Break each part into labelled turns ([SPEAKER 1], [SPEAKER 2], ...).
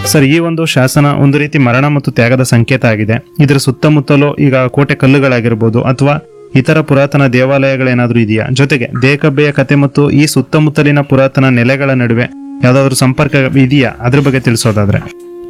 [SPEAKER 1] sir ಈ ಒಂದು ಶಾಸನ ಒಂದು ರೀತಿ ಮರಣ ಮತ್ತು ತ್ಯಾಗದ ಸಂಕೇತ ಆಗಿದೆ ಇದರ ಸುತ್ತಮುತ್ತಲೂ ಈಗ ಕೋಟೆ ಕಲ್ಲುಗಳಾಗಿರ್ಬೋದು ಅಥವಾ ಇತರ ಪುರಾತನ ದೇವಾಲಯಗಳೇನಾದ್ರೂ ಇದೆಯಾ ಜೊತೆಗೆ ದೇಕಬ್ಬೆಯ ಕತೆ ಮತ್ತು ಈ ಸುತ್ತಮುತ್ತಲಿನ ಪುರಾತನ ನೆಲೆಗಳ ನಡುವೆ ಯಾವ್ದಾದ್ರು ಸಂಪರ್ಕ ಇದೆಯಾ ಅದ್ರ ಬಗ್ಗೆ ತಿಳಿಸೋದಾದ್ರೆ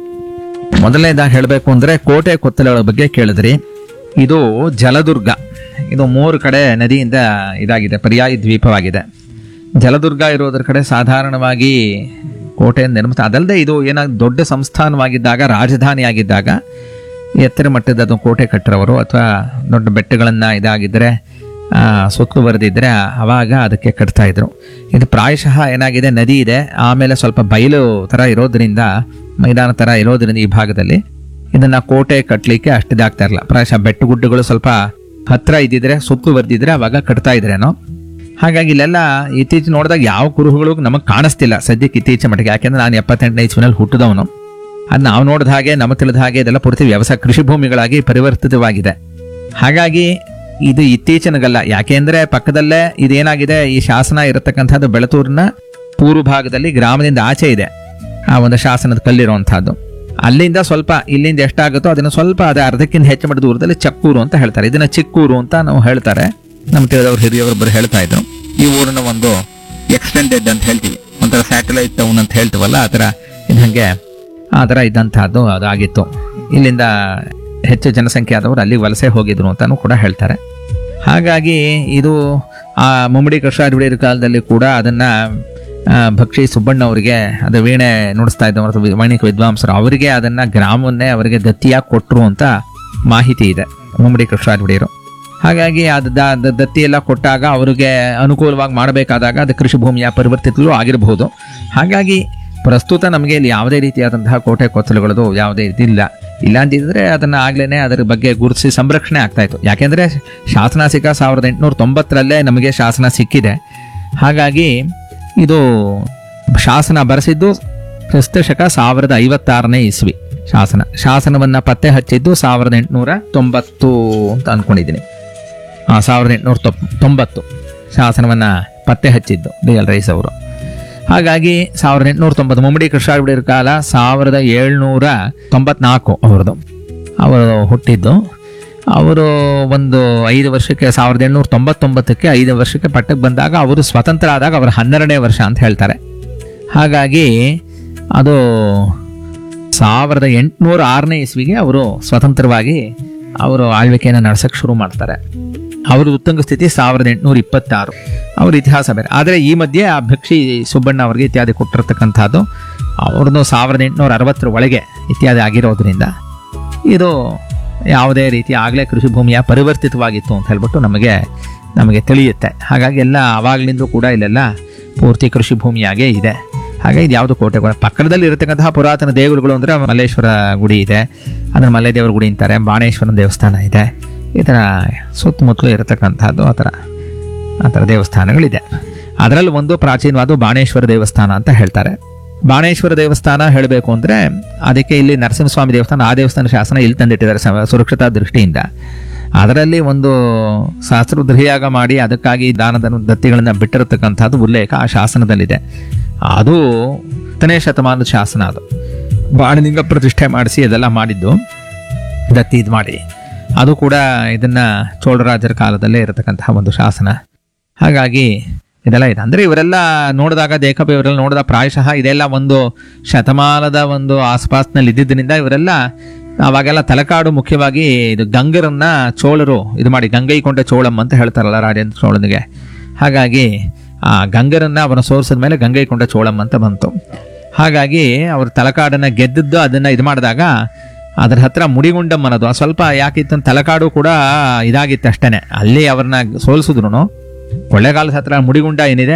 [SPEAKER 2] ಮೊದಲನೇದಾಗಿ ಹೇಳಬೇಕು ಅಂದ್ರೆ ಕೋಟೆ ಕೊತ್ತಲಗಳ ಬಗ್ಗೆ ಕೇಳಿದ್ರಿ ಇದು ಜಲದುರ್ಗ ಇದು ಮೂರು ಕಡೆ ನದಿಯಿಂದ ಇದಾಗಿದೆ ಪರ್ಯಾಯ ದ್ವೀಪವಾಗಿದೆ ಜಲದುರ್ಗ ಇರೋದ್ರ ಕಡೆ ಸಾಧಾರಣವಾಗಿ ಕೋಟೆ ನಿರ್ಮಿತ ಅದಲ್ಲದೆ ಇದು ಏನಾಗ ದೊಡ್ಡ ಸಂಸ್ಥಾನವಾಗಿದ್ದಾಗ ರಾಜಧಾನಿಯಾಗಿದ್ದಾಗ ಎತ್ತರ ಮಟ್ಟದ ಅದು ಕೋಟೆ ಕಟ್ಟಿರೋರು ಅಥವಾ ದೊಡ್ಡ ಬೆಟ್ಟಗಳನ್ನು ಇದಾಗಿದ್ದರೆ ಆ, ಸುತ್ತಲೂ ಬರೆದಿದ್ರೆ ಅವಾಗ ಅದಕ್ಕೆ ಕಟ್ತಾ ಇದ್ರು ಇದು ಪ್ರಾಯಶಃ ಏನಾಗಿದೆ ನದಿ ಇದೆ ಆಮೇಲೆ ಸ್ವಲ್ಪ ಬಯಲು ಥರ ಇರೋದ್ರಿಂದ ಮೈದಾನ ಥರ ಇರೋದ್ರಿಂದ ಈ ಭಾಗದಲ್ಲಿ ಇದನ್ನ ಕೋಟೆ ಕಟ್ಟಲಿಕ್ಕೆ ಅಷ್ಟು ಇದಾಗ್ತಾ ಇರಲ್ಲ ಪ್ರಾಯಶಃ ಬೆಟ್ಟ ಗುಡ್ಡಗಳು ಸ್ವಲ್ಪ ಹತ್ರ ಇದ್ದಿದ್ರೆ ಸುತ್ತಲೂ ಬರ್ದಿದ್ರೆ ಅವಾಗ ಕಟ್ತಾ ಇದ್ರೇನೋ ಹಾಗಾಗಿ ಇಲ್ಲೆಲ್ಲ ಇತ್ತೀಚೆಗೆ ನೋಡಿದಾಗ ಯಾವ ಕುರುಹುಗಳು ನಮಗೆ ಕಾಣಿಸ್ತಿಲ್ಲ ಸದ್ಯಕ್ಕೆ ಇತ್ತೀಚಿನ ಮಟ್ಟಿಗೆ ಯಾಕೆಂದ್ರೆ ನಾನು ಎಪ್ಪತ್ತೆಂಟನೇ ಇಸ್ವಿನಲ್ಲಿ ಹುಟ್ಟಿದವನು ಅದು ನಾವು ನೋಡಿದ ಹಾಗೆ ನಮ್ಮ ತಿಳಿದ ಹಾಗೆ ಇದೆಲ್ಲ ಪೂರ್ತಿ ವ್ಯವಸಾಯ ಕೃಷಿ ಭೂಮಿಗಳಾಗಿ ಪರಿವರ್ತಿತವಾಗಿದೆ ಹಾಗಾಗಿ ಇದು ಇತ್ತೀಚಿನಗಲ್ಲ ಯಾಕೆಂದ್ರೆ ಪಕ್ಕದಲ್ಲೇ ಇದೇನಾಗಿದೆ ಈ ಶಾಸನ ಇರತಕ್ಕಂಥದ್ದು ಬೆಳತೂರಿನ ಪೂರ್ವ ಭಾಗದಲ್ಲಿ ಗ್ರಾಮದಿಂದ ಆಚೆ ಇದೆ ಆ ಒಂದು ಶಾಸನದ ಕಲ್ಲಿರುವಂತಹದ್ದು ಅಲ್ಲಿಂದ ಸ್ವಲ್ಪ ಇಲ್ಲಿಂದ ಎಷ್ಟಾಗುತ್ತೋ ಅದನ್ನು ಸ್ವಲ್ಪ ಅದೇ ಅರ್ಧಕ್ಕಿಂತ ಹೆಚ್ಚು ಮಟ್ಟ ದೂರದಲ್ಲಿ ಚಕ್ಕೂರು ಅಂತ ಹೇಳ್ತಾರೆ ಇದನ್ನ ಚಿಕ್ಕೂರು ಅಂತ ನಾವು ಹೇಳ್ತಾರೆ ನಮ್ಮ ತಿಳಿದವರು ಹಿರಿಯವರೊಬ್ಬರು ಹೇಳ್ತಾ ಇದ್ರು ಈ ಊರಿನ ಒಂದು ಎಕ್ಸ್ಟೆಂಡೆಡ್ ಅಂತ ಹೇಳ್ತೀವಿ ಒಂಥರ ಸ್ಯಾಟಲೈಟ್ ಟೌನ್ ಅಂತ ಹೇಳ್ತೀವಲ್ಲ ಆ ಥರ ಇದಂಗೆ ಆ ಥರ ಇದ್ದಂತಹದ್ದು ಅದಾಗಿತ್ತು ಇಲ್ಲಿಂದ ಹೆಚ್ಚು ಜನಸಂಖ್ಯೆ ಆದವರು ಅಲ್ಲಿ ವಲಸೆ ಹೋಗಿದ್ರು ಅಂತಾನು ಕೂಡ ಹೇಳ್ತಾರೆ ಹಾಗಾಗಿ ಇದು ಆ ಮುಮ್ಮಡಿ ಕೃಷ್ಣಾಜುಡಿಯರ ಕಾಲದಲ್ಲಿ ಕೂಡ ಅದನ್ನ ಆ, ಭಕ್ಷಿ ಸುಬ್ಬಣ್ಣ ಅವರಿಗೆ ಅದು ವೀಣೆ ನುಡಿಸ್ತಾ ಇದ್ದವರು ಅಥವಾ ವೈಣಿಕ ವಿದ್ವಾಂಸರು ಅವರಿಗೆ ಅದನ್ನ ಗ್ರಾಮವನ್ನೇ ಅವರಿಗೆ ದತ್ತಿಯಾಗಿ ಕೊಟ್ಟರು ಅಂತ ಮಾಹಿತಿ ಇದೆ ಮುಮ್ಮಡಿ ಕೃಷ್ಣಾಜುಡಿಯರು ಹಾಗಾಗಿ ಅದು ದ- ದ- ದತ್ತಿ ಎಲ್ಲ ಕೊಟ್ಟಾಗ ಅವರಿಗೆ ಅನುಕೂಲವಾಗಿ ಮಾಡಬೇಕಾದಾಗ ಅದು ಕೃಷಿ ಭೂಮಿಯ ಪರಿವರ್ತಿತಲೂ ಆಗಿರಬಹುದು ಹಾಗಾಗಿ ಪ್ರಸ್ತುತ ನಮಗೆ ಇಲ್ಲಿ ಯಾವುದೇ ರೀತಿಯಾದಂತಹ ಕೋಟೆ ಕೊತ್ತಲುಗಳದು ಯಾವುದೇ ರೀತಿ ಇಲ್ಲ ಇಲ್ಲ ಅಂತಿದ್ರೆ ಅದನ್ನ ಆಗ್ಲೇನೆ ಅದರ ಬಗ್ಗೆ ಗುರುತಿಸಿ ಸಂರಕ್ಷಣೆ ಆಗ್ತಾ ಇತ್ತು ಯಾಕೆಂದ್ರೆ ಶಾಸನ ಸಿಕ್ಕ ಸಾವಿರದ ಎಂಟುನೂರ ತೊಂಬತ್ತರಲ್ಲೇ ನಮಗೆ ಶಾಸನ ಸಿಕ್ಕಿದೆ ಹಾಗಾಗಿ ಇದು ಶಾಸನ ಬರೆಸಿದ್ದು ಕ್ರಿಸ್ತಶಕ ಸಾವಿರದ ಐವತ್ತಾರನೇ ಇಸ್ವಿ ಶಾಸನ ಶಾಸನವನ್ನ ಪತ್ತೆ ಹಚ್ಚಿದ್ದು ಸಾವಿರದ ಎಂಟುನೂರ ತೊಂಬತ್ತು ಅಂತ ಅನ್ಕೊಂಡಿದ್ದೀನಿ ಆ, ಸಾವಿರದ ಎಂಟುನೂರ ತೊಪ್ ತೊಂಬತ್ತು ಶಾಸನವನ್ನ ಪತ್ತೆ ಹಚ್ಚಿದ್ದು ಡಿ ಎಲ್ ರೈಸ್ ಅವರು ಹಾಗಾಗಿ ಸಾವಿರದ ಎಂಟುನೂರ ತೊಂಬತ್ತು ಮುಮ್ಮಡಿ ಕೃಷ್ಣಾಜುಡಿಯರ ಕಾಲ ಸಾವಿರದ ಏಳ್ನೂರ ತೊಂಬತ್ನಾಲ್ಕು ಅವರದು ಅವರು ಹುಟ್ಟಿದ್ದು ಅವರು ಒಂದು ಐದು ವರ್ಷಕ್ಕೆ ಸಾವಿರದ ಎಂಟುನೂರ ತೊಂಬತ್ತೊಂಬತ್ತಕ್ಕೆ ಐದು ವರ್ಷಕ್ಕೆ ಪಟ್ಟಕ್ಕೆ ಬಂದಾಗ ಅವರು ಸ್ವತಂತ್ರ ಆದಾಗ ಅವರ ಹನ್ನೆರಡನೇ ವರ್ಷ ಅಂತ ಹೇಳ್ತಾರೆ ಹಾಗಾಗಿ ಅದು ಸಾವಿರದ ಎಂಟುನೂರ ಆರನೇ ಇಸ್ವಿಗೆ ಅವರು ಸ್ವತಂತ್ರವಾಗಿ ಅವರು ಆಳ್ವಿಕೆಯನ್ನು ನಡೆಸಕ್ಕೆ ಶುರು ಮಾಡ್ತಾರೆ ಅವರ ಉತ್ತಂಗ ಸ್ಥಿತಿ ಸಾವಿರದ ಎಂಟುನೂರ ಇಪ್ಪತ್ತಾರು ಅವ್ರ ಇತಿಹಾಸ ಬೇರೆ ಆದರೆ ಈ ಮಧ್ಯೆ ಆ ಭಕ್ಷಿ ಸುಬ್ಬಣ್ಣ ಅವರಿಗೆ ಇತ್ಯಾದಿ ಕೊಟ್ಟಿರ್ತಕ್ಕಂಥದ್ದು ಅವ್ರದ್ದು ಸಾವಿರದ ಎಂಟುನೂರ ಅರವತ್ತರ ಒಳಗೆ ಇತ್ಯಾದಿ ಆಗಿರೋದ್ರಿಂದ ಇದು ಯಾವುದೇ ರೀತಿ ಆಗಲೇ ಕೃಷಿ ಭೂಮಿಯ ಪರಿವರ್ತಿತವಾಗಿತ್ತು ಅಂತ ಹೇಳ್ಬಿಟ್ಟು ನಮಗೆ ನಮಗೆ ತಿಳಿಯುತ್ತೆ ಹಾಗಾಗಿ ಎಲ್ಲ ಆವಾಗಲಿಂದ ಕೂಡ ಇಲ್ಲೆಲ್ಲ ಪೂರ್ತಿ ಕೃಷಿ ಭೂಮಿಯಾಗೇ ಇದೆ ಹಾಗೆ ಇದು ಯಾವುದು ಕೋಟೆ ಕೂಡ ಪಕ್ಕದಲ್ಲಿ ಇರತಕ್ಕಂತಹ ಪುರಾತನ ದೇವರುಗಳು ಅಂದರೆ ಮಲ್ಲೇಶ್ವರ ಗುಡಿ ಇದೆ ಅದನ್ನು ಮಲ್ಲೆ ದೇವರ ಗುಡಿ ಅಂತಾರೆ ಬಾಣೇಶ್ವರನ ದೇವಸ್ಥಾನ ಇದೆ ಈ ಥರ ಸುತ್ತಮುತ್ತಲು ಇರತಕ್ಕಂಥದ್ದು ಆ ಥರ ಆ ಥರ ದೇವಸ್ಥಾನಗಳಿದೆ ಅದರಲ್ಲಿ ಒಂದು ಪ್ರಾಚೀನವಾದ ಬಾಣೇಶ್ವರ ದೇವಸ್ಥಾನ ಅಂತ ಹೇಳ್ತಾರೆ ಬಾಣೇಶ್ವರ ದೇವಸ್ಥಾನ ಹೇಳಬೇಕು ಅಂದರೆ ಅದಕ್ಕೆ ಇಲ್ಲಿ ನರಸಿಂಹಸ್ವಾಮಿ ದೇವಸ್ಥಾನ ಆ ದೇವಸ್ಥಾನ ಶಾಸನ ಇಲ್ಲಿ ತಂದಿಟ್ಟಿದ್ದಾರೆ ಸ- ಸುರಕ್ಷತಾ ದೃಷ್ಟಿಯಿಂದ ಅದರಲ್ಲಿ ಒಂದು ಶಾಸ್ತ್ರದ್ರಹಿಯಾಗ ಮಾಡಿ ಅದಕ್ಕಾಗಿ ದಾನದ ದತ್ತಿಗಳನ್ನು ಬಿಟ್ಟಿರತಕ್ಕಂಥದ್ದು ಉಲ್ಲೇಖ ಆ ಶಾಸನದಲ್ಲಿದೆ ಅದು ಹತ್ತನೇ ಶತಮಾನದ ಶಾಸನ ಅದು ಬಾಣಲಿಂಗ ಪ್ರತಿಷ್ಠೆ ಮಾಡಿಸಿ ಅದೆಲ್ಲ ಮಾಡಿದ್ದು ದತ್ತಿ ಇದು ಮಾಡಿ ಅದು ಕೂಡ ಇದನ್ನ ಚೋಳರಾಜರ ಕಾಲದಲ್ಲೇ ಇರತಕ್ಕಂತಹ ಒಂದು ಶಾಸನ ಹಾಗಾಗಿ ಇದೆಲ್ಲ ಇದೆ ಅಂದ್ರೆ ಇವರೆಲ್ಲ ನೋಡಿದಾಗ ದೇಕಬ ಇವರೆಲ್ಲ ನೋಡಿದ ಪ್ರಾಯಶಃ ಇದೆಲ್ಲ ಒಂದು ಶತಮಾನದ ಒಂದು ಆಸ್ಪಾಸ್ನಲ್ಲಿ ಇದ್ದಿದ್ದರಿಂದ ಇವರೆಲ್ಲ ಅವಾಗೆಲ್ಲ ತಲಕಾಡು ಮುಖ್ಯವಾಗಿ ಇದು ಗಂಗರನ್ನ ಚೋಳರು ಇದು ಮಾಡಿ ಗಂಗೈಕೊಂಡ ಚೋಳಂ ಅಂತ ಹೇಳ್ತಾರಲ್ಲ ರಾಜೇಂದ್ರ ಚೋಳನಿಗೆ ಹಾಗಾಗಿ ಆ ಗಂಗರನ್ನ ಅವನ ಸೋರಿಸಿದ ಮೇಲೆ ಗಂಗೈಕೊಂಡ ಚೋಳಂ ಅಂತ ಬಂತು ಹಾಗಾಗಿ ಅವರು ತಲಕಾಡನ್ನ ಗೆದ್ದದ್ದು ಅದನ್ನ ಇದು ಮಾಡಿದಾಗ ಅದ್ರ ಹತ್ರ ಮುಡಿಗುಂಡಂ ಅನ್ನೋದು ಆ ಸ್ವಲ್ಪ ಯಾಕಿತ್ತು ಅಂತ ತಲಕಾಡು ಕೂಡ ಇದಾಗಿತ್ತು ಅಷ್ಟೇನೆ ಅಲ್ಲಿ ಅವ್ರನ್ನ ಸೋಲಿಸಿದ್ರು ಕೊಳ್ಳೇಗಾಲದ ಹತ್ರ ಮುಡಿಗುಂಡ ಏನಿದೆ